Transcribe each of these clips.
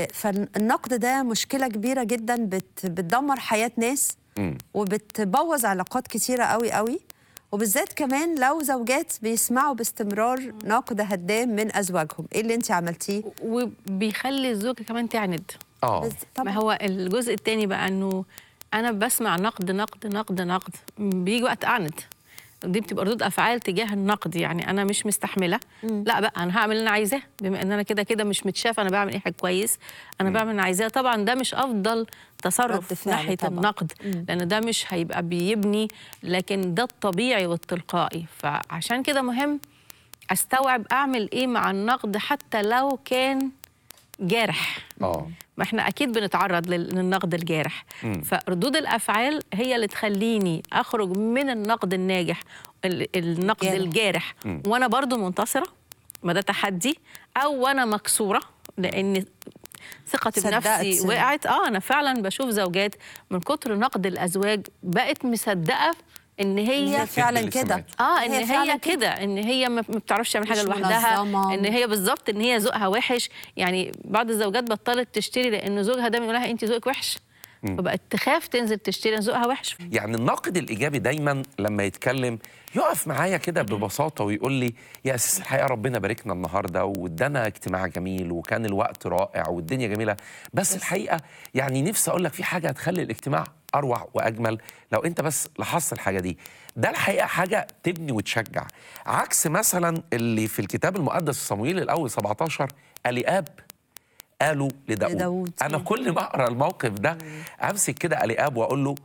فالنقد ده مشكله كبيره جدا بت بتدمر حياه ناس وبتبوظ علاقات كتيره قوي قوي وبالذات كمان لو زوجات بيسمعوا باستمرار نقد هدام من ازواجهم ايه اللي انت عملتيه وبيخلي الزوجه كمان تعند اه بس ما هو الجزء الثاني بقى انه انا بسمع نقد نقد نقد نقد بيجي وقت اعند دي بتبقى ردود افعال تجاه النقد يعني انا مش مستحمله لا بقى انا هعمل اللي انا عايزاه بما ان انا كده كده مش متشاف انا بعمل ايه حاجه كويس انا بعمل اللي انا عايزاه طبعا ده مش افضل رد تصرف فعل ناحيه طبعاً. النقد لان ده مش هيبقى بيبني لكن ده الطبيعي والتلقائي فعشان كده مهم استوعب اعمل ايه مع النقد حتى لو كان جارح اه ما احنا اكيد بنتعرض لل- للنقد الجارح فردود الافعال هي اللي تخليني اخرج من النقد الناجح ال- النقد جارح. الجارح وانا برضو منتصره ما ده تحدي او وانا مكسوره لان ثقتي صدقت. بنفسي وقعت اه انا فعلا بشوف زوجات من كتر نقد الازواج بقت مصدقه ان هي هي فعلا اللي كده سمعت. اه ان فعلاً هي كده ان هي ما ما بتعرفش تعمل حاجه مش لوحدها منظمة. ان هي بالظبط ان هي ذوقها وحش يعني بعض الزوجات بطلت تشتري لان زوجها دايما يقول لها انت ذوقك وحش فبقت تخاف تنزل تشتري لأن ذوقها وحش يعني الناقد الايجابي دايما لما يتكلم يقف معايا كده ببساطه ويقول لي يا اساس الحقيقه ربنا باركنا النهارده وادانا اجتماع جميل وكان الوقت رائع والدنيا جميله بس الحقيقه يعني نفسي اقول لك في حاجه هتخلي الاجتماع اروع واجمل لو انت بس لاحظت الحاجه دي ده الحقيقه حاجه تبني وتشجع عكس مثلا اللي في الكتاب المقدس في صموئيل الاول 17 الياب قالوا لداود, لداود. انا كل ما اقرا الموقف ده امسك كده الياب واقول له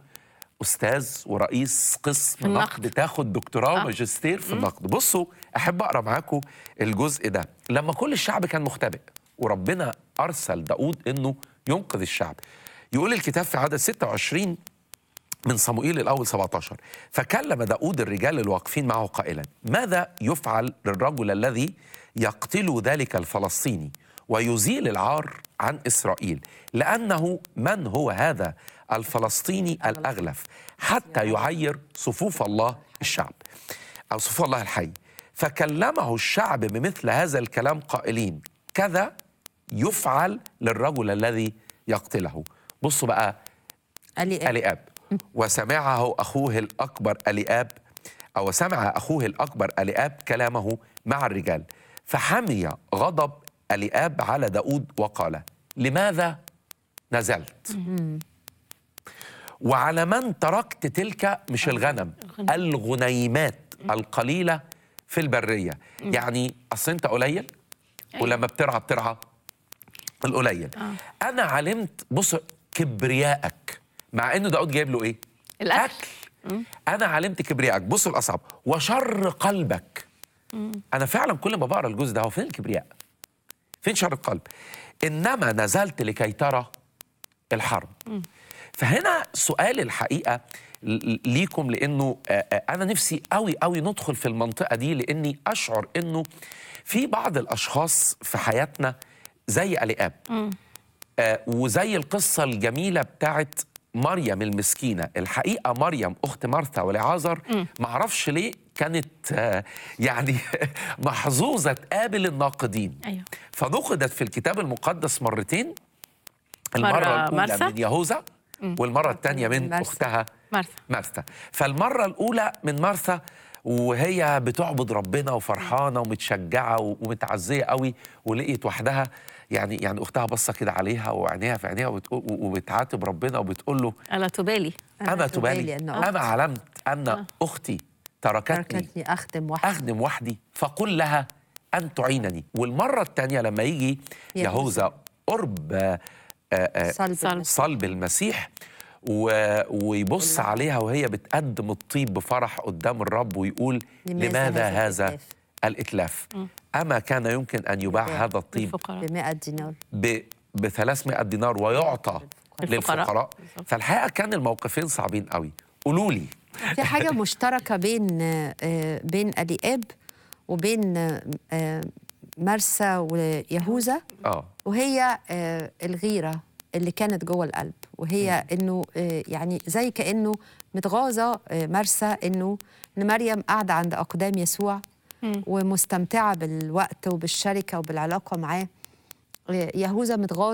استاذ ورئيس قسم النقد. نقد تاخد دكتوراه آه. وماجستير في النقد بصوا احب اقرا معاكم الجزء ده لما كل الشعب كان مختبئ وربنا ارسل داود انه ينقذ الشعب يقول الكتاب في عدد 26 من صموئيل الأول 17 فكلم داود الرجال الواقفين معه قائلا ماذا يفعل للرجل الذي يقتل ذلك الفلسطيني ويزيل العار عن إسرائيل لأنه من هو هذا الفلسطيني الأغلف حتى يعير صفوف الله الشعب أو صفوف الله الحي فكلمه الشعب بمثل هذا الكلام قائلين كذا يفعل للرجل الذي يقتله بصوا بقى الياب الياب وسمعه اخوه الاكبر الياب او سمع اخوه الاكبر الياب كلامه مع الرجال فحمي غضب الياب على داود وقال لماذا نزلت وعلى من تركت تلك مش الغنم الغنيمات القليله في البريه يعني اصل انت قليل ولما بترعى بترعى القليل انا علمت بص كبريائك مع انه داود جايب له ايه الأكل. اكل انا علمت كبريائك بص الاصعب وشر قلبك انا فعلا كل ما بقرا الجزء ده هو فين الكبرياء فين شر القلب انما نزلت لكي ترى الحرب فهنا سؤال الحقيقه ل- ليكم لانه آه، آه، انا نفسي قوي قوي ندخل في المنطقه دي لاني اشعر انه في بعض الاشخاص في حياتنا زي الياب آه، وزي القصة الجميلة بتاعت مريم المسكينة الحقيقة مريم أخت مرثا ولعازر معرفش ليه كانت آه، يعني محظوظة تقابل الناقدين أيوة. فنقدت في الكتاب المقدس مرتين مرة المرة الأولى مرثا. من يهوذا والمرة الثانية من مرثا. أختها مرثا مرثا فالمرة الأولى من مرثا وهي بتعبد ربنا وفرحانة ومتشجعة و- ومتعزية قوي ولقيت وحدها يعني يعني أختها بصة كده عليها وعينيها في عينيها وبتقول وبتعاتب ربنا وبتقول له ألا تبالي أما تبالي أن أما علمت أن أختي تركتني تركتني اخدم وحدي أخدم وحدي فقل لها أن تعينني والمرة الثانية لما يجي يهوذا. يهوذا قرب آه، آه، صلب صلب. المسيح. صلب المسيح و... ويبص عليها وهي بتقدم الطيب بفرح قدام الرب ويقول لماذا لماذا, هذا هذا الإتلاف أما كان يمكن أن يباع يباع هذا الطيب الفقراء ب 100 دينار ب ب 300 دينار ويعطى للفقراء. للفقراء فالحقيقة كان الموقفين صعبين قوي قولوا لي في حاجه مشتركه بين آه، بين الياب وبين آه، مرسى ويهوذا اه وهي آه، الغيره اللي كانت جوه القلب وهي انه آه، يعني زي كانه متغاظه آه، مرسى انه ان مريم قاعده عند اقدام يسوع ومستمتعه بالوقت وبالشركه وبالعلاقه معاه آه، يهوذا متغاظ